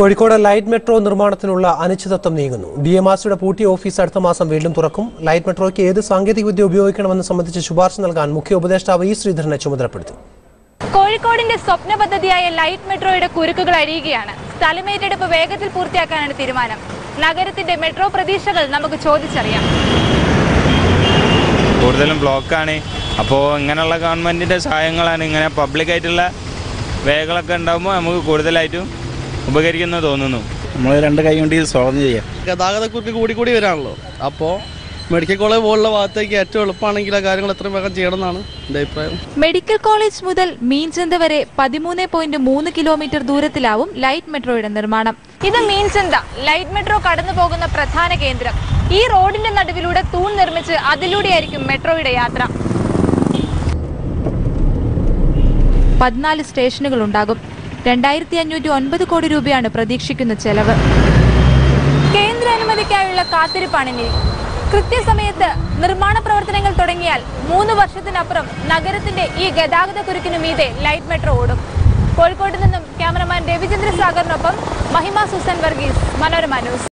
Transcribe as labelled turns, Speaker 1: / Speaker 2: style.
Speaker 1: Kozhikode light metro നിർമ്മാണത്തിനുള്ള അനിശ്ചിതത്വം നീങ്ങുന്നു D M R സിയുടെ പൂട്ടിയ ഓഫീസ് അടുത്ത മാസം വീണ്ടും തുറക്കും ലൈറ്റ് മെട്രോയ്ക്ക് ഏത് സാങ്കേതികവിദ്യ ഉപയോഗിക്കണമെന്ന് സംബന്ധിച്ച് ശുപാർശ നൽകാൻ മുഖ്യ ഉപദേഷ്ടാവ് ഇ ശ്രീധരനെ ചുമതലപ്പെടുത്തി
Speaker 2: കോഴിക്കോടിന്റെ സ്വപ്ന പദ്ധതിയായ ലൈറ്റ് മെട്രോയുടെ കുരുക്കുകൾ അഴിയുകയാണ് സ്ഥലമേറ്റെടുപ്പ് വേഗത്തിൽ പൂർത്തിയാക്കാനാണ് തീരുമാനം നഗരത്തിന്റെ മെട്രോ പ്രതീക്ഷകൾ നമുക്ക് ചോദിച്ചറിയാം
Speaker 3: കൂടുതലും ബ്ലോക്കാണ് അപ്പോൾ ഇങ്ങനെയുള്ള ഗവൺമെൻറ്റിൻ്റെ സഹായങ്ങളാണ് ഇങ്ങനെ പബ്ലിക്കായിട്ടുള്ള വേകളൊക്കെ ഉണ്ടാകുമ്പോൾ നമുക്ക് കൂടുതലായിട്ടും ഉപകരിക്കുന്നു തോന്നുന്നു
Speaker 4: നമ്മൾ രണ്ട് കൈ കൊണ്ട് ഇത് സ്വാഗതം ചെയ്യാം
Speaker 5: ഗതാഗതക്കുറിച്ച് കൂടി കൂടി വരാണല്ലോ അപ്പോൾ മെഡിക്കൽ കോളേജ് പോലുള്ള ഭാഗത്തേക്ക് ഏറ്റവും എളുപ്പമാണെങ്കിൽ ആ കാര്യങ്ങൾ എത്രയും വേഗം ചെയ്യണം എന്നാണ് എൻ്റെ അഭിപ്രായം
Speaker 2: മെഡിക്കൽ കോളേജ് മുതൽ മീൻചന്ത വരെ പതിമൂന്ന് പോയിന്റ് മൂന്ന് കിലോമീറ്റർ ദൂരത്തിലാവും ലൈറ്റ് മെട്രോയുടെ നിർമ്മാണം ഇത് മീൻചന്ത ലൈറ്റ് മെട്രോ കടന്നു പോകുന്ന പ്രധാന കേന്ദ്രം ഈ റോഡിന്റെ നടുവിലൂടെ തൂൺ നിർമ്മിച്ച് അതിലൂടെയായിരിക്കും മെട്രോയുടെ യാത്ര പതിനാല് സ്റ്റേഷനുകൾ ഉണ്ടാകും രണ്ടായിരത്തി അഞ്ഞൂറ്റി ഒൻപത് കോടി രൂപയാണ് പ്രതീക്ഷിക്കുന്ന ചെലവ് കേന്ദ്ര അനുമതിക്കായുള്ള കാത്തിരിപ്പാണിനി കൃത്യസമയത്ത് നിർമ്മാണ പ്രവർത്തനങ്ങൾ തുടങ്ങിയാൽ മൂന്ന് വർഷത്തിനപ്പുറം നഗരത്തിന്റെ ഈ ഗതാഗത കുരുക്കിനു മീതെ ലൈറ്റ് മെട്രോ ഓടും കോഴിക്കോട്ട് നിന്നും ക്യാമറമാൻ രവിചന്ദ്ര സാഗറിനൊപ്പം മഹിമ സുസൻ വർഗീസ് മനോരമ ന്യൂസ്